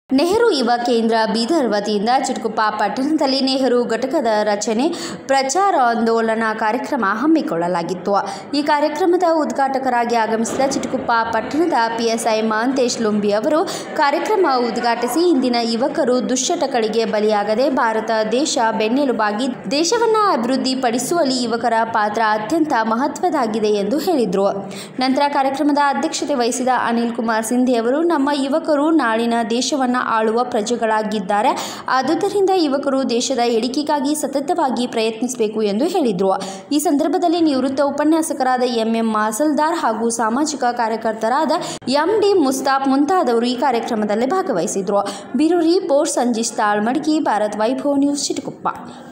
ನೆಹರು ಯುವ ಕೇಂದ್ರ ಬೀದರ್ ವತಿಯಿಂದ ಚಿಟುಕುಪ್ಪ ಪಟ್ಟಣದಲ್ಲಿ ನೆಹರು ಘಟಕದ ರಚನೆ ಪ್ರಚಾರ ಆಂದೋಲನ ಕಾರ್ಯಕ್ರಮ ಹಮ್ಮಿಕೊಳ್ಳಲಾಗಿತ್ತು ಈ ಕಾರ್ಯಕ್ರಮದ ಉದ್ಘಾಟಕರಾಗಿ ಆಗಮಿಸಿದ ಚಿಟುಕುಪ್ಪ ಪಟ್ಟಣದ ಪಿಎಸ್ಐ ಮಹಂತೇಶ್ ಲುಂಬಿ ಅವರು ಕಾರ್ಯಕ್ರಮ ಉದ್ಘಾಟಿಸಿ ಇಂದಿನ ಯುವಕರು ದುಶ್ಚಟಗಳಿಗೆ ಬಲಿಯಾಗದೆ ಭಾರತ ದೇಶ ಬೆನ್ನೆಲುಬಾಗಿ ದೇಶವನ್ನ ಅಭಿವೃದ್ಧಿ ಪಡಿಸುವಲ್ಲಿ ಯುವಕರ ಪಾತ್ರ ಅತ್ಯಂತ ಮಹತ್ವದಾಗಿದೆ ಎಂದು ಹೇಳಿದರು ನಂತರ ಕಾರ್ಯಕ್ರಮದ ಅಧ್ಯಕ್ಷತೆ ವಹಿಸಿದ ಅನಿಲ್ ಕುಮಾರ್ ಸಿಂಧೆ ಅವರು ನಮ್ಮ ಯುವಕರು ನಾಳಿನ ದೇಶವನ್ನು ಆಳುವ ಪ್ರಜೆಗಳಾಗಿದ್ದಾರೆ ಆದುದರಿಂದ ಯುವಕರು ದೇಶದ ಏಳಿಗೆಗಾಗಿ ಸತತವಾಗಿ ಪ್ರಯತ್ನಿಸಬೇಕು ಎಂದು ಹೇಳಿದರು ಈ ಸಂದರ್ಭದಲ್ಲಿ ನಿವೃತ್ತ ಉಪನ್ಯಾಸಕರಾದ ಎಂಎಂ ಮಾಸಲ್ದಾರ್ ಹಾಗೂ ಸಾಮಾಜಿಕ ಕಾರ್ಯಕರ್ತರಾದ ಎಂ ಡಿ ಮುಸ್ತಾಫ್ ಮುಂತಾದವರು ಈ ಕಾರ್ಯಕ್ರಮದಲ್ಲಿ ಭಾಗವಹಿಸಿದರು bureau report Sanjeesh Talmadgi Bharat Vaibhav news ಚಿಟುಕುಪ್ಪ